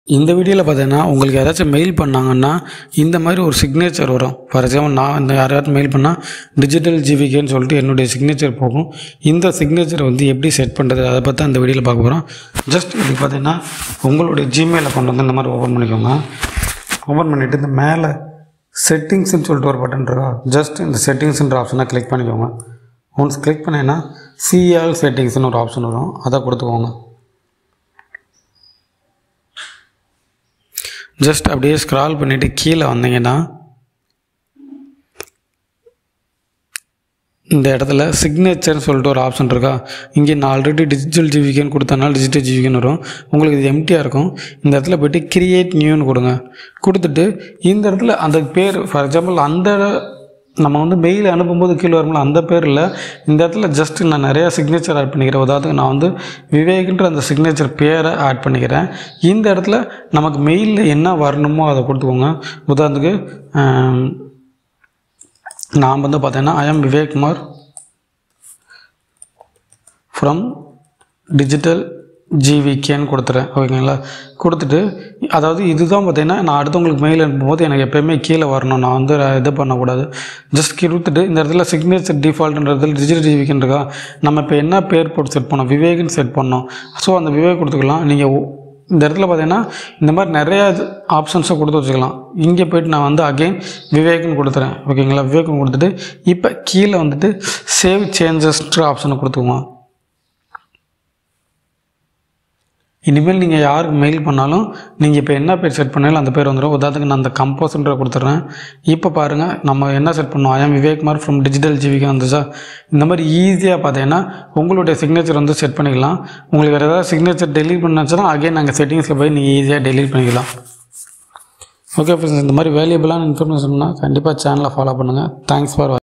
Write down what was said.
இந்த வீடியோவில் பார்த்தீங்கன்னா உங்களுக்கு யாராச்சும் மெயில் பண்ணாங்கன்னா இந்த மாதிரி ஒரு சிக்னேச்சர் வரும் ஃபார் எக்ஸாம்பிள் நான் இந்த யாராச்சும் மெயில் பண்ணால் டிஜிட்டல் ஜிவிகேன்னு சொல்லிட்டு என்னுடைய சிக்னேச்சர் போகும் இந்த சிக்னேச்சர் வந்து எப்படி செட் பண்ணுறது அதை பற்றி அந்த வீடியோவில் பார்க்க போகிறோம் ஜஸ்ட் இது பார்த்தீங்கன்னா உங்களுடைய ஜிமெயிலை கொண்டு வந்து இந்த மாதிரி ஓப்பன் பண்ணிக்கோங்க ஓப்பன் பண்ணிவிட்டு இந்த மேலே செட்டிங்ஸ்னு சொல்லிட்டு ஒரு பட்டன் இருக்கா ஜஸ்ட் இந்த செட்டிங்ஸ்ன்ற ஆப்ஷனை கிளிக் பண்ணிக்கோங்க ஒன்ஸ் கிளிக் பண்ணீங்கன்னா சிஆல் செட்டிங்ஸ்னு ஒரு ஆப்ஷன் வரும் அதை கொடுத்துக்கோங்க ஜஸ்ட் அப்படியே ஸ்க்ரால் பண்ணிவிட்டு கீழே வந்தீங்கன்னா இந்த இடத்துல சிக்னேச்சர்னு சொல்லிட்டு ஒரு ஆப்ஷன் இருக்கா இங்கே நான் ஆல்ரெடி டிஜிட்டல் ஜிவிகேன்னு கொடுத்தனால டிஜிட்டல் ஜிவிகேன்னு வரும் உங்களுக்கு இது எம்டியாக இருக்கும் இந்த இடத்துல போய்ட்டு கிரியேட் நியூன்னு கொடுங்க கொடுத்துட்டு இந்த இடத்துல அந்த பேர் ஃபார் எக்ஸாம்பிள் அந்த நம்ம வந்து மெயில் அனுப்பும்போது கீழே வரும்ல அந்த பேரில் இந்த இடத்துல ஜஸ்ட் நான் நிறையா சிக்னேச்சர் ஆட் பண்ணிக்கிறேன் உதாரணத்துக்கு நான் வந்து விவேக்ன்ற அந்த சிக்னேச்சர் பேரை ஆட் பண்ணிக்கிறேன் இந்த இடத்துல நமக்கு மெயிலில் என்ன வரணுமோ அதை கொடுத்துக்கோங்க உதாரணத்துக்கு ஆம், நான் வந்து பார்த்தீங்கன்னா I'm Vivekkumar from digital ஜிவிகேன்னு கொடுத்துறேன் ஓகேங்களா கொடுத்துட்டு அதாவது இதுதான் பார்த்தீங்கன்னா நான் அடுத்தவங்களுக்கு மெயில் அனுப்பும்போது எனக்கு எப்போயுமே கீழே வரணும் நான் வந்து இது பண்ணக்கூடாது ஜஸ்ட் கொடுத்துட்டு இந்த இடத்துல சிக்னேச்சர் டிஃபால்ட்ன்றதுல டிஜிட்டல் ஜிவிகேன்னு இருக்கா நம்ம இப்போ என்ன பேர் போட்டு செட் பண்ணோம் விவேக்னு செட் பண்ணோம் ஸோ அந்த விவேக் கொடுத்துக்கலாம் நீங்கள் இந்த இடத்துல பார்த்தீங்கன்னா இந்த மாதிரி நிறையா ஆப்ஷன்ஸை கொடுத்து வச்சுக்கலாம் இங்கே போயிட்டு நான் வந்து அகைன் விவேக்னு கொடுத்துறேன் ஓகேங்களா விவேக்னு கொடுத்துட்டு இப்போ கீழே வந்துட்டு சேவ் சேஞ்சஸ்ன்ற ஆப்ஷனை கொடுத்துக்குவோம் இனிமேல் நீங்கள் யாருக்கு மெயில் பண்ணாலும் நீங்கள் இப்போ என்ன பேர் செட் பண்ணாலும் அந்த பேர் வந்துடும் உதாரணத்துக்கு நான் அந்த கம்போஸ்ன்ற கொடுத்துட்றேன் இப்போ பாருங்கள் நம்ம என்ன செட் பண்ணோம் ஐஎம் விவேக்மார் ஃப்ரம் டிஜிட்டல் ஜிவிக்கு வந்துச்சா இந்த மாதிரி ஈஸியாக பார்த்தீங்கன்னா உங்களுடைய சிக்னேச்சர் வந்து செட் பண்ணிக்கலாம் உங்களுக்கு வேறு ஏதாவது சிக்னேச்சர் டெலீட் பண்ணாச்சுன்னா அகைன் நாங்கள் செட்டிங்ஸில் போய் நீங்கள் ஈஸியாக டெலீட் பண்ணிக்கலாம் ஓகே ஃப்ரெண்ட்ஸ் இந்த மாதிரி வேல்யூபிளான இன்ஃபர்மேஷன்னா கண்டிப்பாக சேனலை ஃபாலோ பண்ணுங்கள் தேங்க்ஸ் ஃபார்